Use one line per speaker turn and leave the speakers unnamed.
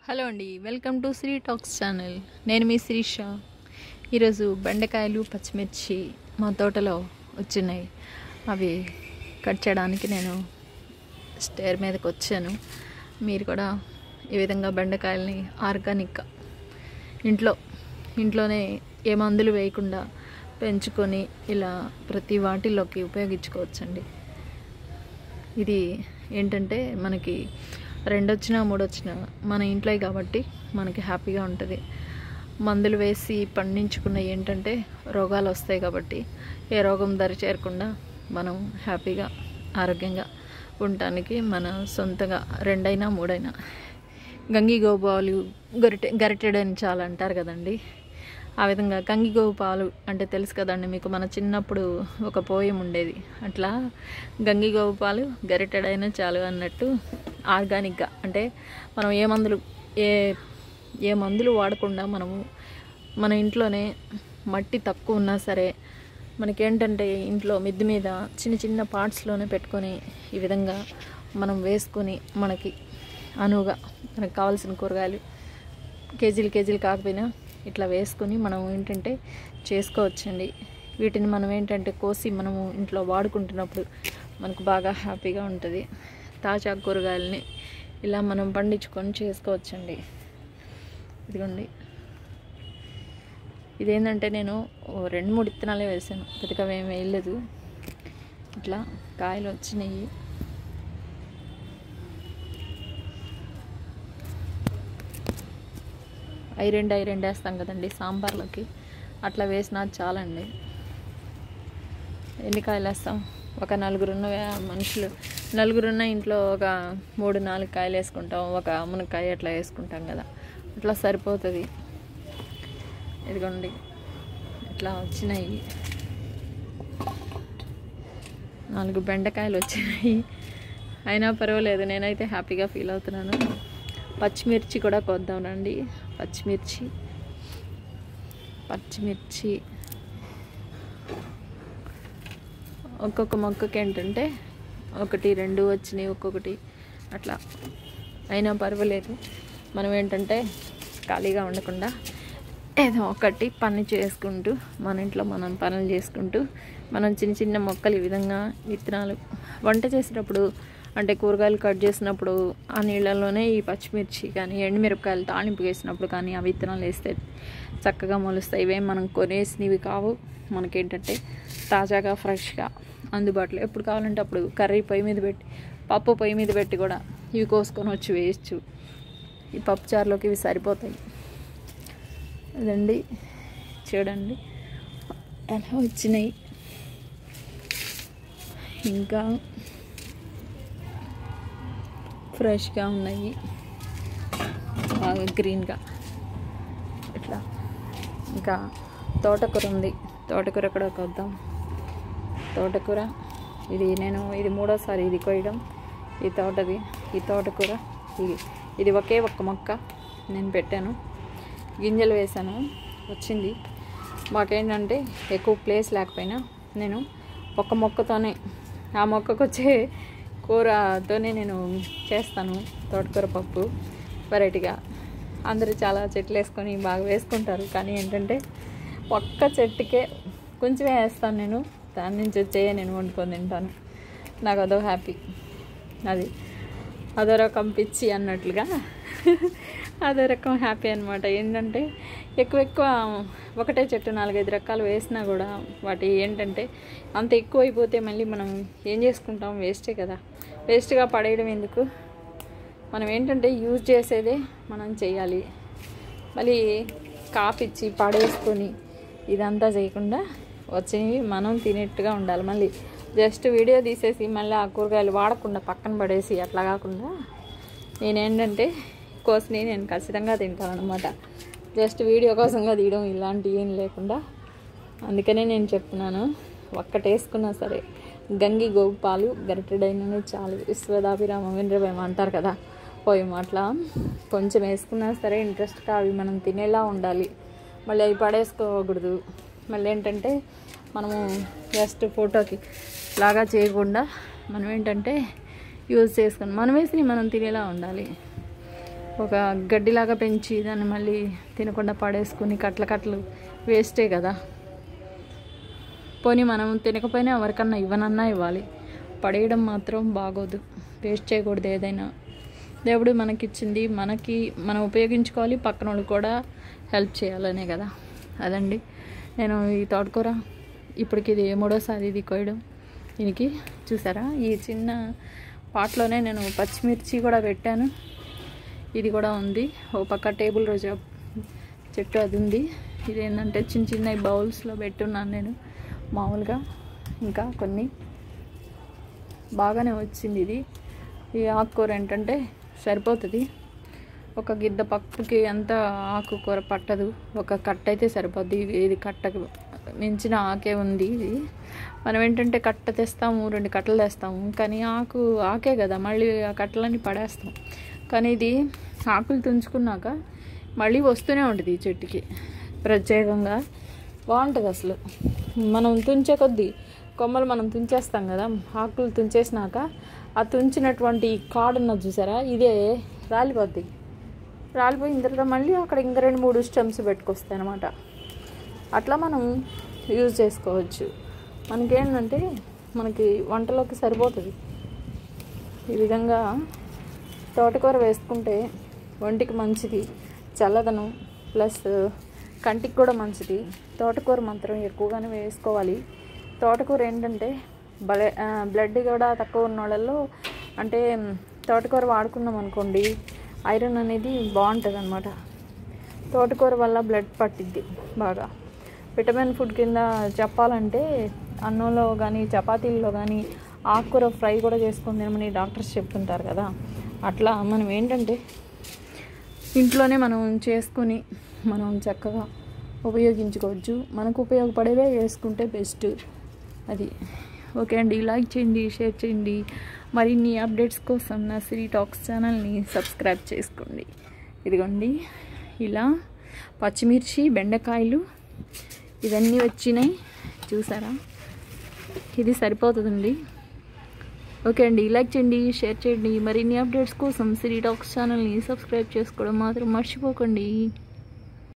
hello అండి welcome to Sri talks channel నేను మీ శ్రీష ఈరోజు బెండకాయలు పచ్చిమిర్చి మా తోటలో వచ్చినాయి అవి కట్ చేయడానికి నేను స్టేర్ మీదకి వచ్చాను మీరు కూడా ఈ విధంగా బెండకాయలని ఆర్గానిక్ ఇంట్లో ఇంట్లోనే ఏ మందులు వేయకుండా పెంచుకొని ఇలా ప్రతి వాటిల్లోకి ఉపయోగించుకోవచ్చండి ఇది ఏంటంటే మనకి రెండు వచ్చినా మూడు వచ్చినా మన ఇంట్లో కాబట్టి మనకి హ్యాపీగా ఉంటుంది మందులు వేసి పండించుకున్న ఏంటంటే రోగాలు వస్తాయి కాబట్టి ఏ రోగం దరి చేరకుండా మనం హ్యాపీగా ఆరోగ్యంగా ఉండటానికి మన సొంతగా రెండైనా మూడైనా గంగి గోపాలు గరిటె గరిటెడని చాలా అంటారు కదండి ఆ విధంగా గంగిగోవు పాలు అంటే తెలుసు కదండి మీకు మన చిన్నప్పుడు ఒక పోయం ఉండేది అట్లా గంగిగోవు పాలు గరిటెడైనా చాలు అన్నట్టు ఆర్గానిక్గా అంటే మనం ఏ మందులు ఏ ఏ మందులు వాడకుండా మనము మన ఇంట్లోనే మట్టి తక్కువ ఉన్నా సరే మనకేంటంటే ఇంట్లో మిద్ది మీద చిన్న చిన్న పార్ట్స్లోనే పెట్టుకొని ఈ విధంగా మనం వేసుకొని మనకి అనువుగా మనకు కావాల్సిన కూరగాయలు కేజీలు కేజీలు కాకపోయినా ఇట్లా వేసుకొని మనం ఏంటంటే చేసుకోవచ్చండి వీటిని మనం ఏంటంటే కోసి మనము ఇంట్లో వాడుకుంటున్నప్పుడు మనకు బాగా హ్యాపీగా ఉంటుంది తాజా కూరగాయలని ఇలా మనం పండించుకొని చేసుకోవచ్చండి ఇదిగోండి ఇదేంటంటే నేను ఓ రెండు మూడు విత్తనాలే వేసాను పెద్దగా ఏం వేయలేదు ఇట్లా కాయలు వచ్చినాయి ఐ రెండు ఐ రెండు వేస్తాం కదండి సాంబార్లోకి అట్లా వేసినా చాలండి ఎన్ని కాయలు వేస్తాం ఒక నలుగురున్న మనుషులు నలుగురున్న ఇంట్లో ఒక మూడు నాలుగు కాయలు వేసుకుంటాం ఒక మునక్కాయ అట్లా వేసుకుంటాం కదా అట్లా సరిపోతుంది ఇదిగోండి ఇట్లా వచ్చినాయి నాలుగు బెండకాయలు వచ్చినాయి అయినా పర్వాలేదు నేనైతే హ్యాపీగా ఫీల్ అవుతున్నాను పచ్చిమిర్చి కూడా కొద్దామండి పచ్చిమిర్చి పచ్చిమిర్చి ఒక్కొక్క మొక్కకి ఏంటంటే ఒకటి రెండు వచ్చినాయి ఒక్కొక్కటి అట్లా అయినా పర్వాలేదు మనం ఏంటంటే ఖాళీగా ఉండకుండా ఏదో ఒకటి పని చేసుకుంటూ మన ఇంట్లో మనం పనులు చేసుకుంటూ మనం చిన్న చిన్న మొక్కలు ఈ విధంగా విత్తనాలు వంట చేసేటప్పుడు అంటే కూరగాయలు కట్ చేసినప్పుడు ఆ నీళ్ళల్లోనే ఈ పచ్చిమిర్చి కానీ ఎండుమిరపకాయలు తాళింపు వేసినప్పుడు కానీ ఆ విత్తనాలు వేస్తే చక్కగా మొలుస్తాయి ఇవేం మనం కొనేసినవి కావు మనకేంటంటే తాజాగా ఫ్రెష్గా అందుబాటులో ఎప్పుడు కావాలంటే అప్పుడు కర్రీ పొయ్యి మీద పెట్టి పప్పు పొయ్యి మీద పెట్టి కూడా ఇవి కోసుకొని వచ్చి వేయచ్చు ఈ పప్పు చారులోకి ఇవి సరిపోతాయి అదండి చూడండి ఎలా వచ్చినాయి ఇంకా ఫ్రెష్గా ఉన్నాయి బాగా గ్రీన్గా ఇట్లా ఇంకా తోటకూర ఉంది తోటకూర కూడా కొద్దాం తోటకూర ఇది నేను ఇది మూడోసారి ఇది కొయ్యడం ఈ తోటది ఈ తోటకూర ఇది ఇది ఒకే ఒక్క మొక్క నేను పెట్టాను గింజలు వేసాను వచ్చింది మాకేంటంటే ఎక్కువ ప్లేస్ లేకపోయినా నేను ఒక మొక్కతోనే ఆ మొక్కకు వచ్చే కూరతోనే నేను చేస్తాను తోటకూర పప్పు వెరైటీగా అందరూ చాలా చెట్లు వేసుకొని బాగా వేసుకుంటారు కానీ ఏంటంటే ఒక్క చెట్టుకే కొంచెమే వేస్తాను నేను దాని నుంచి వచ్చే నేను వండుకొని తింటాను నాకు అదో హ్యాపీ అది అదో రకం పిచ్చి అన్నట్లుగా అదో రకం హ్యాపీ అనమాట ఏంటంటే ఎక్కువ ఎక్కువ ఒకటే చెట్టు నాలుగైదు రకాలు వేసినా కూడా వాటి ఏంటంటే అంత ఎక్కువ అయిపోతే మళ్ళీ మనం ఏం చేసుకుంటాం వేస్టే కదా వేస్ట్గా పడేయడం ఎందుకు మనం ఏంటంటే యూజ్ చేసేదే మనం చేయాలి మళ్ళీ కాపిచ్చి పడేసుకొని ఇదంతా చేయకుండా వచ్చినవి మనం తినేట్టుగా ఉండాలి మళ్ళీ జస్ట్ వీడియో తీసేసి మళ్ళీ ఆ కూరగాయలు వాడకుండా పక్కన పడేసి అట్లా కాకుండా నేనేంటంటే కోసిని నేను ఖచ్చితంగా తింటాను అనమాట జస్ట్ వీడియో కోసంగా తీయడం ఇలాంటివి ఏం లేకుండా అందుకనే నేను చెప్తున్నాను ఒక్కటి వేసుకున్నా సరే గంగి గోవు పాలు గరిటెడైనను చాలు విశ్వదాభిరామ వినరవేమ అంటారు కదా పోయి అట్లా కొంచెం వేసుకున్నా సరే ఇంట్రెస్ట్గా అవి మనం తినేలా ఉండాలి మళ్ళీ అవి పడేసుకోకూడదు మళ్ళీ ఏంటంటే మనము జస్ట్ ఫోటోకి లాగా చేయకుండా మనం ఏంటంటే యూజ్ చేసుకుని మనం వేసి మనం తినేలా ఉండాలి ఒక గడ్డిలాగా పెంచి దాన్ని మళ్ళీ తినకుండా పడేసుకుని కట్ల కట్టలు వేస్టే కదా పోనీ మనం తినకపోయినా ఎవరికన్నా ఇవ్వనన్నా ఇవ్వాలి పడేయడం మాత్రం బాగోదు వేస్ట్ చేయకూడదు ఏదైనా దేవుడు మనకిచ్చింది మనకి మనం ఉపయోగించుకోవాలి పక్కన వాళ్ళు కూడా హెల్ప్ చేయాలనే కదా అదండి నేను ఈ తోటకూర ఇప్పటికి ఇది మూడోసారి ఇది కోయడం దీనికి చూసారా ఈ చిన్న పాటలోనే నేను పచ్చిమిర్చి కూడా పెట్టాను ఇది కూడా ఉంది ఓ పక్క టేబుల్ రోజా చెట్టు అది ఉంది ఇది ఏంటంటే చిన్న చిన్న బౌల్స్లో పెట్టున్నాను నేను మామూలుగా ఇంకా కొన్ని బాగానే వచ్చింది ఇది ఈ ఆకుకూర ఏంటంటే సరిపోతుంది ఒక గిద్ద పప్పుకి అంత ఆకుకూర పట్టదు ఒక కట్ట అయితే సరిపోద్ది ఇది ఇది కట్టకు మించిన ఆకే ఉంది ఇది మనం ఏంటంటే కట్ట తెస్తాము రెండు కట్టలు తెస్తాము కానీ ఆకు ఆకే కదా మళ్ళీ ఆ కట్టలన్నీ పడేస్తాం కానీ ఇది ఆకులు తుంచుకున్నాక మళ్ళీ వస్తూనే ఉంటుంది ఈ చెట్టుకి ప్రత్యేకంగా బాగుంటుంది అసలు మనం తుంచే కొద్దీ కొమ్మలు మనం తుంచేస్తాం కదా ఆకులు తుంచేసినాక ఆ తుంచినటువంటి కాడు ఉన్నది చూసారా ఇదే రాలిపోద్ది రాలిపోయిన తర్వాత మళ్ళీ అక్కడ ఇంకా రెండు మూడు స్టెమ్స్ పెట్టుకొస్తాయి అనమాట అట్లా మనం యూజ్ చేసుకోవచ్చు మనకేంటంటే మనకి వంటలోకి సరిపోతుంది ఈ విధంగా తోటకూర వేసుకుంటే ఒంటికి మంచిది చల్లదనం ప్లస్ కంటికి కూడా మంచిది తోటకూర మాత్రం ఎక్కువగానే వేసుకోవాలి తోటకూర ఏంటంటే బ్లడ్ బ్లడ్ కూడా తక్కువ ఉన్న వాళ్ళల్లో అంటే తోటకూర వాడుకున్నాం అనుకోండి ఐరన్ అనేది బాగుంటుంది అనమాట తోటకూర వల్ల బ్లడ్ పట్టిద్ది బాగా విటమిన్ ఫుడ్ కింద చెప్పాలంటే అన్నంలో కానీ చపాతీల్లో కానీ ఆకుకూర ఫ్రై కూడా చేసుకొని తినమని డాక్టర్స్ చెప్తుంటారు కదా అట్లా మనం ఏంటంటే ఇంట్లోనే మనం చేసుకొని మనం చక్కగా ఉపయోగించుకోవచ్చు మనకు ఉపయోగపడేవే వేసుకుంటే బెస్ట్ అది ఓకే అండి లైక్ చేయండి షేర్ చేయండి మరిన్ని అప్డేట్స్ కోసం నా సిరీ టాక్స్ ఛానల్ని సబ్స్క్రైబ్ చేసుకోండి ఇదిగోండి ఇలా పచ్చిమిర్చి బెండకాయలు ఇవన్నీ వచ్చినాయి చూసారా ఇది సరిపోతుందండి ఓకే అండి లైక్ చేయండి షేర్ చేయండి మరిన్ని అప్డేట్స్ కోసం సిరీ టాక్స్ ఛానల్ని సబ్స్క్రైబ్ చేసుకోవడం మాత్రం మర్చిపోకండి